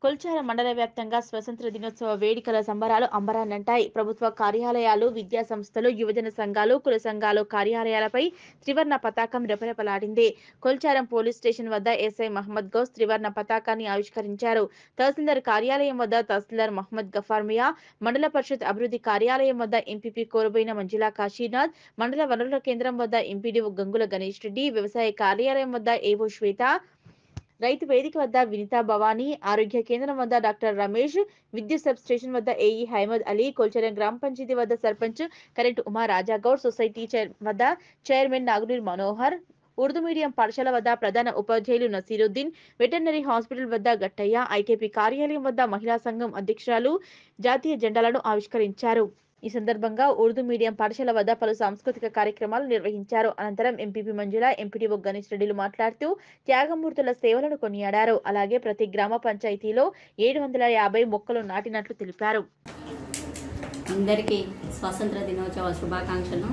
కొల్చార మండల వ్యాప్తంగా స్వతంత్ర దినోత్సవ వేడుకల సంబరాలు అంబరాన్నంటాయి ప్రభుత్వ కార్యాలయాలు విద్యా సంస్థలు యువజన సంఘాలు కుల సంఘాలు కార్యాలయాలపై త్రివర్ణ పతాకం రెపరెపలాడింది కొల్చారం పోలీస్ స్టేషన్ వద్ద ఎస్ఐ మహమ్మద్ గౌస్ త్రివర్ణ పతాకాన్ని ఆవిష్కరించారు తహసీల్దార్ కార్యాలయం వద్ద తహసీల్దార్ మహమ్మద్ గఫార్ మియా మండల పరిషత్ అభివృద్ధి కార్యాలయం వద్ద ఎంపీపీ కోరబోయిన మంజులా కాశీనాథ్ మండల వనరుల కేంద్రం వద్ద ఎంపీడీఓ గంగుల గణేష్ రెడ్డి వ్యవసాయ కార్యాలయం వద్ద ఏవో శ్వేత రైతు వేదిక వద్ద వినితా భవానీ ఆరోగ్య కేంద్రం వద్ద డాక్టర్ రమేష్ విద్యుత్ సబ్ స్టేషన్ వద్ద ఏఈ హైమద్ అలీ కొల్చరం గ్రామ పంచాయతీ వద్ద sarpanch current Uma Rajagoud society chair వద్ద చైర్మన్ నాగునీర్ మనోహర్ ఉర్దూ మీడియం పాఠశాల వద్ద ప్రధాన ఉపాధ్యాయులు నసీరుద్దీన్ వెటర్నరీ హాస్పిటల్ వద్ద గట్టయ్య ఐకేపీ కార్యాలయం వద్ద మహిళా సంఘం అధ్యక్షురాలు జాతీయ జెండాలను ఆవిష్కరించారు ఈ సందర్భంగా ఉర్దూ మీడియం పాఠశాల వద్ద పలు సాంస్కృతిక కార్యక్రమాలు నిర్వహించారు అనంతరం ఎంపీపీ మంజుల ఎంపీడీఓ గణేష్ రెడ్డిలు మాట్లాడుతూ త్యాగమూర్తుల సేవలను కొనియాడారు అలాగే ప్రతి గ్రామ పంచాయతీలో ఏడు వందల యాభై మొక్కలు నాటినట్లు తెలిపారు అందరికీ స్వాతంత్ర దినోత్సవ శుభాకాంక్షలు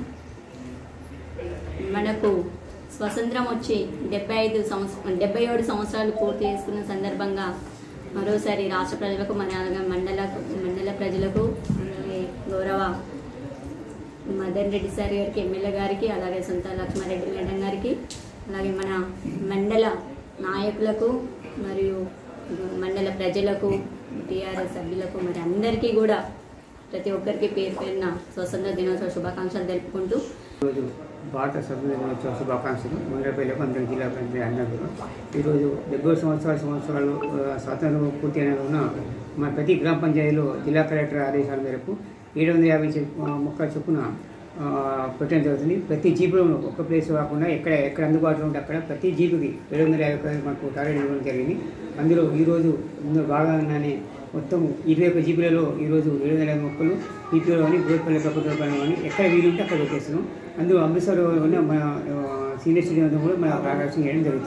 మనకు స్వతంత్రం వచ్చి డెబ్బై ఐదు సంవత్సరం డెబ్బై ఏడు సంవత్సరాలు పూర్తి చేసుకున్న సందర్భంగా మరోసారి రాష్ట్ర ప్రజలకు మన మండల మండల ప్రజలకు అలాగే గౌరవ మదన్ రెడ్డి సార్ గారికి ఎమ్మెల్యే గారికి అలాగే సొంత లక్ష్మారెడ్డి మేడం గారికి అలాగే మన మండల నాయకులకు మరియు మండల ప్రజలకు టీఆర్ఎస్ సభ్యులకు మరి అందరికీ కూడా ప్రతి ఒక్కరికి పేరు పేరున స్వతంత్ర దినోత్సవ శుభాకాంక్షలు తెలుపుకుంటూ ఈరోజు భారత స్వతంత్ర దినోత్సవ శుభాకాంక్షలు మండలపల్లికి అందరి జిల్లా ప్రజలు అందరూ ఈరోజు డెబ్బై సంవత్సరాల సంవత్సరాలు ఆ, స్వాతంత్రం పూర్తి అయిన రోజున మన ప్రతి గ్రామ పంచాయతీలో జిల్లా కలెక్టర్ ఆదేశాల మేరకు ఏడు వందల యాభై చెప్- ఆ, మొక్కల చొప్పున ఆ, పెట్టడం జరుగుతుంది ప్రతి జీపులో ఒక్క ప్లేస్ కాకుండా ఎక్కడ ఎక్కడ అందుబాటులో ఉంటే అక్కడ ప్రతి జీపుకి ఏడు వందల యాభై రూపాయలు మనకు టార్గెట్ ఇవ్వడం జరిగింది అందులో ఈరోజు ఇందులో భాగంగానే మొత్తం ఇరవై ఒక్క జీబీలలో ఈరోజు ఏడు వందల యాభై మొక్కలు పీపీఓ కానీ గోల్పల్లి ప్రభుత్వ కానీ ఎక్కడ వీలుంటే అక్కడ పెట్టేస్తున్నాం అందులో అమృత్సర్ ఉన్న మన ఆ, సీనియర్ స్టూడియో కూడా మన ప్రారంభం చేయడం జరుగుతుంది